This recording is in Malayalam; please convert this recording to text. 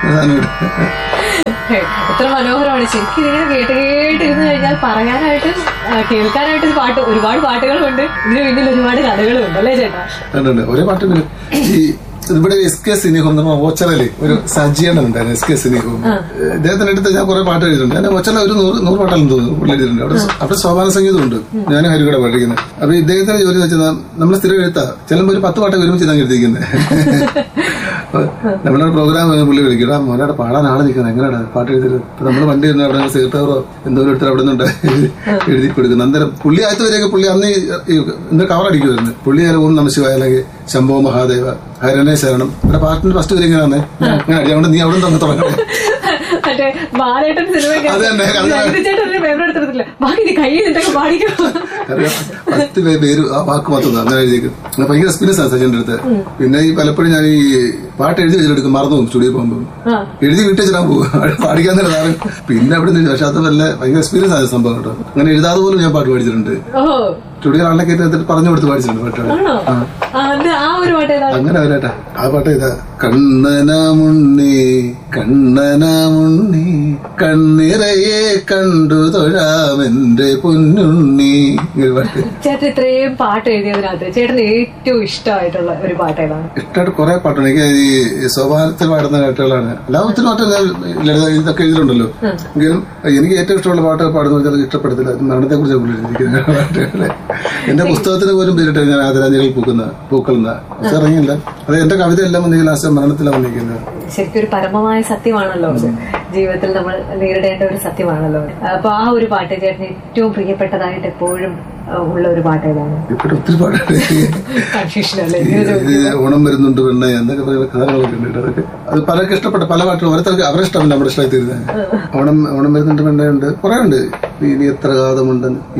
സാധനമുണ്ട് എത്ര മനോഹരമാണ് ശരിക്കും ഇതിങ്ങനെ കേട്ട് കേട്ടിരുന്ന് കഴിഞ്ഞാൽ പറയാനായിട്ട് ആ, കേൾക്കാനായിട്ട് ഒരു പാട്ട് ഒരുപാട് പാട്ടുകളുണ്ട് ഇതിന് പിന്നിൽ ഒരുപാട് കഥകളുണ്ട് അല്ലേ ചേട്ടാ കണ്ടുണ്ട് ഒരേ പാട്ടുണ്ട് ഈ ഇവിടെ എസ് കെ സിനിഹം എന്ന് പറഞ്ഞ ഓച്ചറയില് ഒരു സജ്ജീകരണം ഉണ്ടായിരുന്നു എസ് കെ സിനിഹം ഇദ്ദേഹത്തിന്റെ അടുത്ത് ഞാൻ കുറെ പാട്ട് എഴുതിയിട്ടുണ്ട് ഞാൻ ഒച്ചറ ഒരു നൂറ് നൂറ് പാട്ടെല്ലാം തോന്നുന്നു പുള്ളി എഴുതിയിട്ടുണ്ട് അവിടെ അവിടെ സോപാന സംഗീതം ഉണ്ട് ഞാൻ ഹരികൂടെ പഠിക്കുന്നത് അപ്പൊ ഇദ്ദേഹത്തിന്റെ ജോലി എന്ന് വെച്ചാൽ നമ്മൾ സ്ഥിരം എഴുത്താ ചിലപ്പോൾ ഒരു പത്ത് പാട്ട് ഒരുമിച്ച് ഇതാണ് എഴുതിയിരിക്കുന്നത് നമ്മുടെ പ്രോഗ്രാം പുള്ളി വിളിക്കും "എടാ, മോനെ അവിടെ പാടാൻ ആള് നിൽക്കുന്നത് എങ്ങനെയാണ് പാട്ട് എഴുതിയത് ഇപ്പൊ നമ്മൾ വണ്ടി ഇരുന്ന് അവിടെ സീർട്ടവറോ എന്തോ എടുത്ത് അവിടെ നിന്നുണ്ട് എഴുതി കൊടുക്കുന്നത് അന്നേരം പുള്ളി ആദ്യത്തെ വരെയൊക്കെ പുള്ളി അന്ന് ഈ- ഈ എന്താ കവർ അടിക്കുമായിരുന്നു പുള്ളി ആയാലും ഓം നമ ശിവായ അല്ലെങ്കിൽ ശംഭോ മഹാദേവ ഹരണേ ശരണം ഇവിടെ പാട്ടിന്റെ ഫസ്റ്റ് വരെ ഇങ്ങനെ അങ്ങനെ അടി അതുകൊണ്ട് നീ അവിടെ നിന്ന് തുടങ്ങണം മറ്റേ ബാലേട്ടൻ സിനിമ അത് തന്നെ, അത് തന്നെ. ചേട്ടൻ ഒരു പേപ്പർ എടുത്തിട്ടില്ല ബാക്കി നീ കയ്യിൽ നിന്നൊക്കെ പാടിക്കോ അറിയാം പത്ത് പേ- പേര് ആ വാക്ക് മാത്രം അങ്ങനെ എഴുതിയേക്കും അങ്ങനെ ഭയങ്കര എക്സ്പീരിയൻസ് ആണ് സച്ചിന്റെ അടുത്ത് പിന്നെ ഈ പലപ്പോഴും ഞാൻ ഈ പാട്ട് എഴുതി വെച്ചിട്ടെടുക്കും മറന്നു പോകും സ്റ്റുഡിയോ പോകുമ്പോൾ ആ എഴുതി വീട്ടിൽ വെച്ചിട്ടാൻ പോകും പാടിക്കാൻ തന്നെ സാധനം പിന്നെ അവിടെ നിന്ന് പക്ഷെ അത് വല്ല ഭയങ്കര എക്സ്പീരിയൻസ് ആയ സംഭവം കേട്ടോ അങ്ങനെ എഴുതാതെ പോലും ഞാൻ പാട്ട് പാടിച്ചിട്ടുണ്ട് ഓ സ്റ്റുഡിയോ ആളിനെ കയറ്റി എടുത്തിട്ട് പറഞ്ഞു കൊടുത്ത് പാടിച്ചിട്ടുണ്ട് പാട്ടുകൾ ആണോ ആ അത് ആ ഒരു പാട്ട് ഏതാ അങ്ങനെ വരട്ടെ ആ പാട്ട് ഇതാ കണ്ണനാമുണ്ണി കണ്ണനാമുണ്ണി കണ്ണിറയെ കണ്ടു തൊഴാമെന്റെ പൊന്നുണ്ണി ഇങ്ങനെ പാട്ട് ചേട്ടൻ ഇത്രയും പാട്ട് എഴുതിയതിനകത്ത് ചേട്ടന് ഏറ്റവും ഇഷ്ടമായിട്ടുള്ള ഒരു പാട്ട് ഏതാണ് ഇഷ്ടമായിട്ട് കുറെ പാട്ടുണ്ട് എനിക്ക് ഈ സ്വഭാവത്തിൽ പാടുന്ന പാട്ടുകളാണ് എല്ലാത്തിനും പാട്ട് ലളിത ഇതൊക്കെ എഴുതിയിട്ടുണ്ടല്ലോ എങ്കിലും എനിക്ക് ഏറ്റവും ഇഷ്ടമുള്ള പാട്ട് പാടുന്ന വെച്ചാൽ ഇഷ്ടപ്പെടത്തില്ല മരണത്തെ കുറിച്ച് പുള്ളിയിരിക്കുന്ന പാട്ടുകളെ എന്റെ പുസ്തകത്തിന് പോലും പേരിട്ട് ഞാൻ ആദരാഞ്ജലികൾ പൂക്കുന്ന പൂക്കൾ എന്ന പക്ഷെ ഇറങ്ങിയില്ല അത് എന്റെ കവിത എല്ലാം വന്നിരിക്കുന്ന ലാസ്റ്റ് മരണത്തിലാണ് വന്നിരിക്കുന്നത് ശരിക്കും ഒരു പരമമായ സത്യമാണല്ലോ അത് ജീവിതത്തിൽ നമ്മൾ നേരിടേണ്ട ഒരു സത്യമാണല്ലോ അപ്പൊ ആ ഒരു പാട്ട് ചേട്ടന് ഏറ്റവും പ്രിയപ്പെട്ടതായിട്ട് എപ്പോഴും ആ, ഉള്ള ഒരു പാട്ട് ഏതാണ് ഇപ്പോൾ ഒത്തിരി പാട്ടുണ്ട് കൺഫ്യൂഷൻ അല്ലേ ഈ ഓണം വരുന്നുണ്ട് പെണ്ണെ എന്നൊക്കെ പറയുന്ന കഥകളൊക്കെ ഉണ്ട് കേട്ടോ. അതൊക്കെ അത് പലർക്ക് ഇഷ്ടപ്പെട്ട പല പാട്ടുകളും ഓരോരുത്തർക്ക് അവരുടെ ഇഷ്ടമല്ല നമ്മുടെ ഇഷ്ടമായി തീരുന്നത് ഓണം ഓണം വരുന്നുണ്ട് പെണ്ണെ ഉണ്ട് കുറെ ഉണ്ട് ഇനി എത്ര കാതമുണ്ടെന്ന്